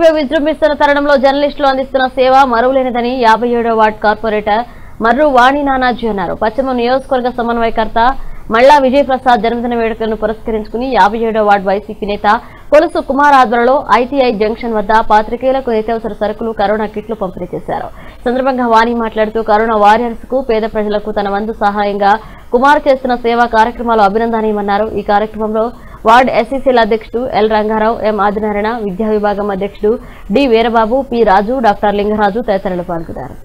TDP విజృంభిస్తున్న తరుణంలో జర్నలిస్టులు అందిస్తున్న సేవ మరువలేనిదని యాభై ఏడో వార్డ్ కార్పొరేటర్ మర్రు వాణి నానాజీ అన్నారు పశ్చిమ నియోజకవర్గ సమన్వయకర్త మల్లా విజయప్రసాద్ జన్మదిన వేడుకలను పురస్కరించుకుని యాభై ఏడో వార్డు వైసీపీ నేత కొలుసు కుమార్ ఆధ్వర్యంలో ఐటీఐ జంక్షన్ వద్ద పాత్రికేయులకు నిత్యావసర సరుకులు కరోనా కిట్లు పంపిణీ చేశారు ఈ సందర్భంగా వాణి మాట్లాడుతూ కరోనా వారియర్స్ కు పేద ప్రజలకు తన వంతు సహాయంగా కుమార్ చేస్తున్న సేవా కార్యక్రమాలు అభినందనీయమన్నారు ఈ కార్యక్రమంలో వార్డు ఎస్సీసీల అధ్యక్షుడు ఎల్ రంగారావు ఎం ఆదినారాయణ విద్యా విభాగం అధ్యక్షుడు D Veerababu P Raju doctor Lingaraju తదితరులు పాల్గొన్నారు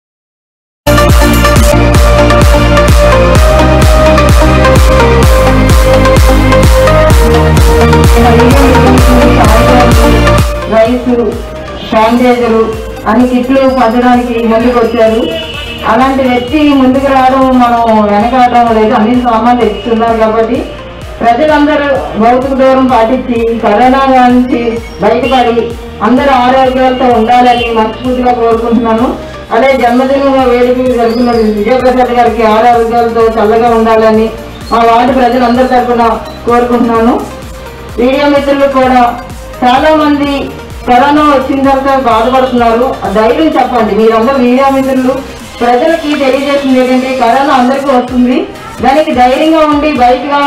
రైస్ శానిటైజరు అన్ని కిట్లు పంచడానికి ముందుకు వచ్చారు అలాంటి వ్యక్తి ముందుకు రావడం మనం వెనకాడడం లేదు అన్ని సామాన్లు తెచ్చుతున్నారు కాబట్టి ప్రజలందరూ భౌతిక దూరం పాటించి కరోనా నుంచి బయటపడి అందరూ ఆరోగ్యాలతో ఉండాలని మనస్ఫూర్తిగా కోరుకుంటున్నాను అదే జన్మదిన వేడుక జరుపుకున్న విజయప్రసాద్ గారికి ఆరోగ్యాలతో చల్లగా ఉండాలని మా వార్డు ప్రజలందరి తరఫున కోరుకుంటున్నాను మీడియా మిత్రులు కూడా చాలా మంది కరోనా వచ్చిన తర్వాత బాధపడుతున్నారు ఆ ధైర్యం చెప్పండి మీరందరూ మీడియా మిత్రులు ప్రజలకి తెలియజేస్తుంది ఏంటంటే కరోనా అందరికీ వస్తుంది దానికి ధైర్యంగా ఉండి బయటగా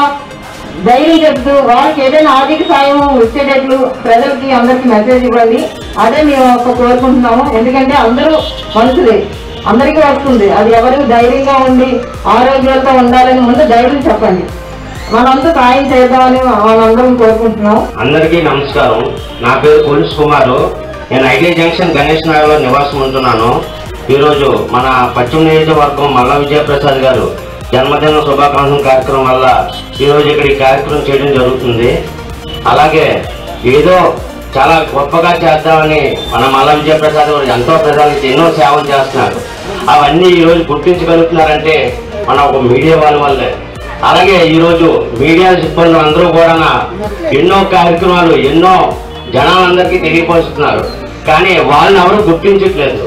ధైర్యం చెప్తూ వాళ్ళకి ఏదైనా ఆర్థిక సాయం ఇచ్చేటట్లు ప్రజలకి అందరికి మెసేజ్ ఇవ్వండి అదే మేము ఒక కోరుకుంటున్నాము ఎందుకంటే అందరూ మనుషులే అందరికీ వస్తుంది అది ఎవరికి ధైర్యంగా ఉండి ఆరోగ్యాలతో ఉండాలని ముందు ధైర్యం చెప్పండి మనంతా సాయం చేద్దామని మనందరం కోరుకుంటున్నాం అందరికీ నమస్కారం నా పేరు పోలీస్ కుమారు నేను ఐటీ జంక్షన్ గణేష్ నగర్లో నివాసం ఉంటున్నాను ఈరోజు మన పశ్చిమ నియోజకవర్గం మల్ల విజయప్రసాద్ గారు జన్మదిన శుభాకాంక్షల కార్యక్రమం వల్ల ఈరోజు ఇక్కడ ఈ కార్యక్రమం చేయడం జరుగుతుంది అలాగే ఏదో చాలా గొప్పగా చేద్దామని మన మల్ల విజయప్రసాద్ గారు ఎంతో ప్రజలకు ఎన్నో సేవలు చేస్తున్నారు అవన్నీ ఈరోజు గుర్తించగలుగుతున్నారంటే మన ఒక మీడియా వాళ్ళ వల్లే అలాగే ఈరోజు మీడియా సిబ్బంది అందరూ కూడా ఎన్నో కార్యక్రమాలు ఎన్నో జనాలందరికీ తెలియపరుస్తున్నారు కానీ వాళ్ళని ఎవరు గుర్తించట్లేదు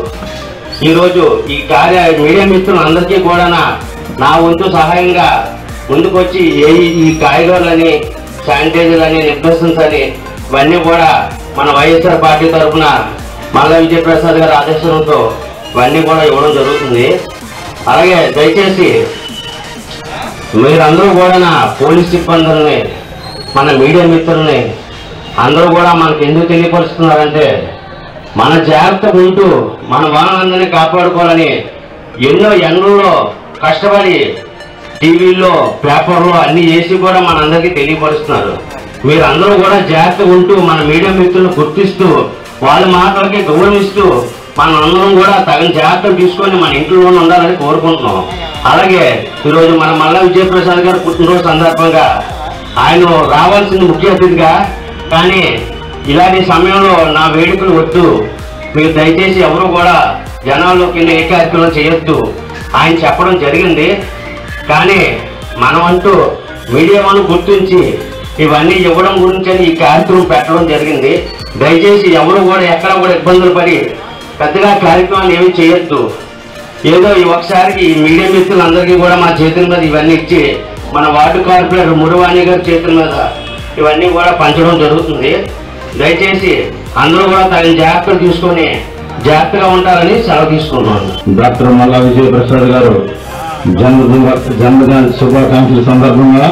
ఈరోజు ఈ కార్య మీడియా మిత్రులందరికీ కూడా నా వంతు సహాయంగా ముందుకొచ్చి ఏ ఈ కాయగూరలని శానిటైజర్లని నిర్దేశన్స్ అని ఇవన్నీ కూడా మన వైఎస్ఆర్ పార్టీ తరఫున మల్ల విజయప్రసాద్ గారి ఆదేశంతో ఇవన్నీ కూడా ఇవ్వడం జరుగుతుంది అలాగే దయచేసి మీరందరూ కూడా నా పోలీస్ సిబ్బందుల్ని మన మీడియా మిత్రుల్ని అందరూ కూడా మనకు ఎందుకు తెలియపరుస్తున్నారంటే మన జాగ్రత్త ఉంటూ మన వాళ్ళందరినీ కాపాడుకోవాలని ఎన్నో ఎండల్లో కష్టపడి టీవీల్లో పేపర్లో అన్ని చేసి కూడా మనందరికీ తెలియపరుస్తున్నారు మీరందరూ కూడా జాగ్రత్త ఉంటూ మన మీడియా మిత్రులను గుర్తిస్తూ వాళ్ళ మాటలకి గౌరవిస్తూ మన అందరం కూడా తగిన జాగ్రత్తలు తీసుకొని మన ఇంట్లోనే ఉండాలని కోరుకుంటున్నాం అలాగే ఈరోజు మన మల్ల విజయప్రసాద్ గారు పుట్టినరోజు సందర్భంగా ఆయన రావాల్సింది ముఖ్య అతిథిగా కానీ ఇలాంటి సమయంలో నా వేడుకలు వద్దు మీరు దయచేసి ఎవరు కూడా జనాల్లోకి వెళ్ళి ఏ కార్యక్రమం చేయొద్దు ఆయన చెప్పడం జరిగింది కానీ మనమంటూ మీడియా వాళ్ళు గుర్తించి ఇవన్నీ ఇవ్వడం గురించి ఈ కార్యక్రమం పెట్టడం జరిగింది దయచేసి ఎవరు కూడా ఎక్కడ కూడా ఇబ్బందులు పడి పెద్దగా కార్యక్రమాలు ఏమీ చేయొద్దు ఏదో ఈ ఒకసారికి ఈ మీడియా మిత్రులందరికీ కూడా మా చేతుల మీద ఇవన్నీ ఇచ్చి మన వార్డు కార్పొరేటర్ మురువాణి గారి చేతుల మీద ఇవన్నీ కూడా పంచడం జరుగుతుంది దయచేసి అందరూ కూడా తగిన జాగ్రత్తలు తీసుకొని జాగ్రత్తగా ఉంటారని సెలవు తీసుకుంటున్నాను డాక్టర్ మల్లా విజయప్రసాద్ గారు జన్మదిన జన్మదిన శుభాకాంక్షల సందర్భంగా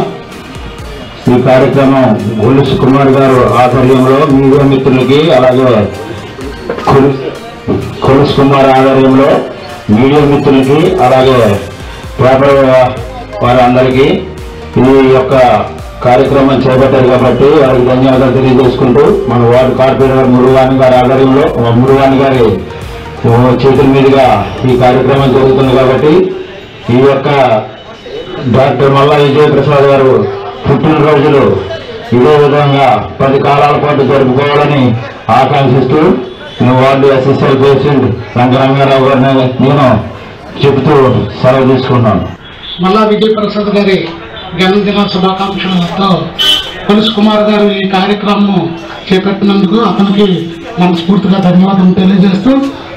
ఈ కార్యక్రమం గొలుసు కుమార్ గారు ఆధ్వర్యంలో మీడియా మిత్రులకి అలాగే కొలు- కొలుసు కుమార్ ఆధ్వర్యంలో మీడియా మిత్రులకి అలాగే పేపర్ వారందరికీ ఈ యొక్క కార్యక్రమం చేపట్టారు కాబట్టి వారికి ధన్యవాదాలు తెలియజేసుకుంటూ మన వార్డు కార్పొరేటర్ మురుగాని గారి ఆధ్వర్యంలో మురుగాని గారి చేతుల మీదుగా ఈ కార్యక్రమం జరుగుతుంది కాబట్టి ఈ యొక్క డాక్టర్ మల్లా విజయప్రసాద్ గారు పుట్టినరోజులు ఇదే విధంగా పది కాలాల పాటు జరుపుకోవాలని ఆకాంక్షిస్తూ నేను వార్డు ఎస్ఎస్ఎల్ పేషెంట్ రంగరంగారావు గారిని నేను చెబుతూ సెలవు తీసుకున్నాను మల్లా విజయప్రసాద్ గారి జన్మదిన శుభాకాంక్షలతో కొలుసు కుమార్ గారు ఈ కార్యక్రమం చేపట్టినందుకు అతనికి మనస్ఫూర్తిగా ధన్యవాదాలు తెలియజేస్తూ